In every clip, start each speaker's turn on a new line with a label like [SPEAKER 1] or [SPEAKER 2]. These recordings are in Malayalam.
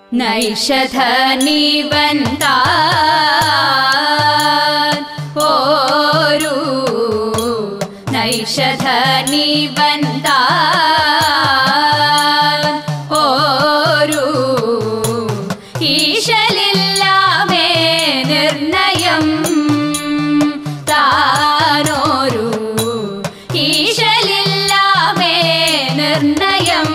[SPEAKER 1] നൈഷധ നീവന്താ ഓരു നൈഷധ നീവന്താ ഓരു ഈശലില്ലാമേ നിർണയം താനോരു ഈശലില്ലാമേ നിർണയം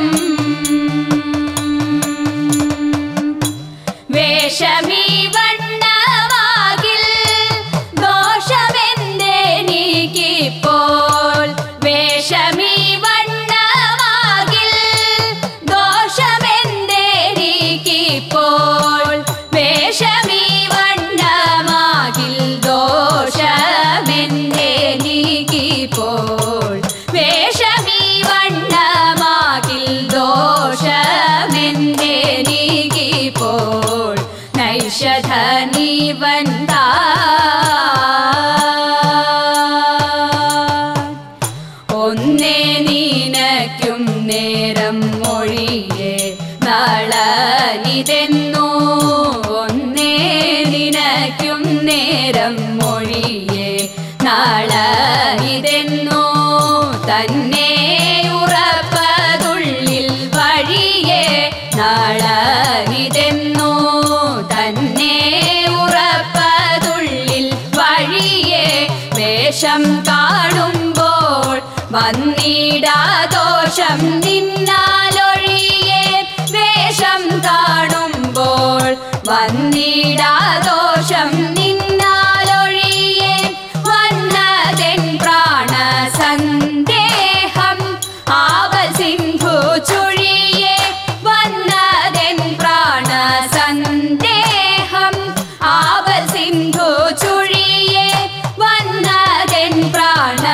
[SPEAKER 1] വേഷമീ വണ്ണമാകിൽ ദോഷമെന്തേ നീക്കിപ്പോൾ വേഷമീ വണ്ണമാകിൽ ദോഷമെന്തേ നീക്കിപ്പോൾ വേഷമീ വണ്ണമാകിൽ ദോഷമെന്തേ നീക്കിപ്പോൾ വേഷമീ വണ്ണമാകിൽ ദോഷമെന്തേ നീക്കിപ്പോൾ നൈഷധ നീവന്താ ഒന്നേ നീനയ്ക്കും നേരം മൊഴിയെ നളനിതെന്നു ഒന്നേ നിനയ്ക്കും നേരം മൊഴിയെ നളനിതെന്നു തന്നെ ഉറപ്പതുള്ളിൽ വഴിയെ നളനിതെന്നു തന്നെ ഉറപ്പതുള്ളിൽ വഴിയെ വേഷം കാണുമ്പോൾ വന്നിടാദോഷം നിന്നാലൊഴിയെ വേഷം കാണുമ്പോൾ വന്നിടാദോഷം നിന്നാലൊഴിയെ വന്നതെൻ പ്രാണസന്ദേഹം ആവൽ സിന്ധു ചുഴിയെ വന്നതെൻ പ്രാണസന്ദേഹം ആവൽ സിന്ധു ചുഴിയെ വന്നതെൻ പ്രാണ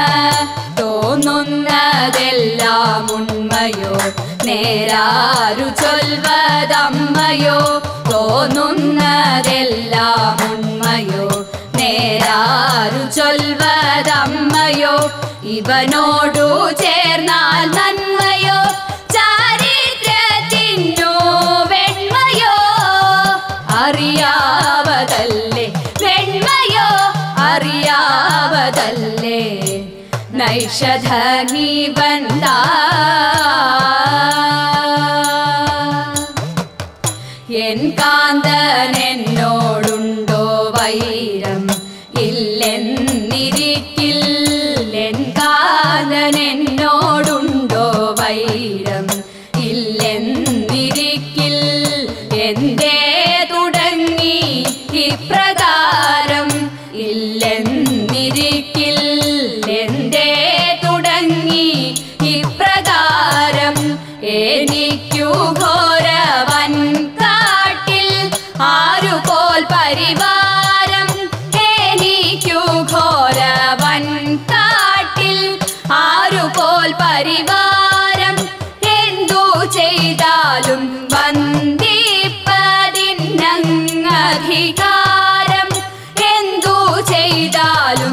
[SPEAKER 1] തോന്നുന്നതെല്ലാം ഉണ്മയോ നേരാരു ചൊൽവതമ്മയോ തോന്നുന്നതെല്ലാം ഉണ്മയോ നേരാരു ചൊൽവതമ്മയോ ഇവനോടു ചേർന്നാൽ നന്മയോ ചാരിത്രത്തിനു വെണ്മയോ അറിയാവതല്ലേ വെണ്മയോ അറിയാവതല്ലേ നൈഷധ നീവന്താ എൻ കാന്തൻ എന്നോടുണ്ടോ വൈരം ഇല്ലെന്നിരിക്കിൽ എൻ കാന്തൻ എന്നോടുണ്ടോ വൈരം ഇല്ലെന്നിരിക്കിൽ എന്തേ തുടങ്ങി ഇപ്രകാരം ഇല്ലെന്നിരിക്കിൽ എന്തേ തുടങ്ങി ഇപ്രകാരം എനിക്കു ഘോരവൻ കാട്ടിൽ ആരുപോൽ പരിവാരം എനിക്കു ഘോരവൻ കാട്ടിൽ ആരുപോൽ പരിവാരം എന്തു ചെയ്താലും വന്ദിപ്പതിനങ്ങധികാരം എന്തു ചെയ്താലും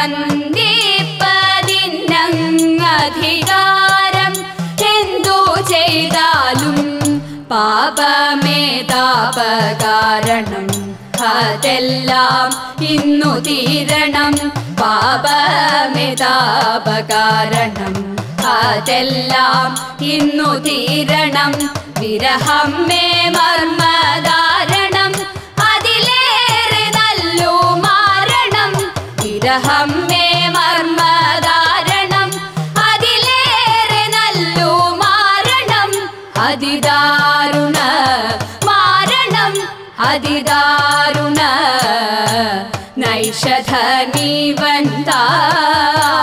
[SPEAKER 1] വന്ദിപ്പതിനങ്ങധികാരം എന്തു ചെയ്താലും പാപമേ താപകാരണം അതെല്ലാം ഇന്നു തീരണം പാപമേ താപകാരണം അതെല്ലാം ഇന്നു തീരണം വിരഹം മേ മർമ്മധാരണം അതിലേറെ നല്ലു മാരണം വിരഹം മേ മർമ്മധാരണം അതിലേറെ നല്ലു മാരണം അതിദാരുണ മാരണം അതിദാരുണ നൈഷധ നീവന്താ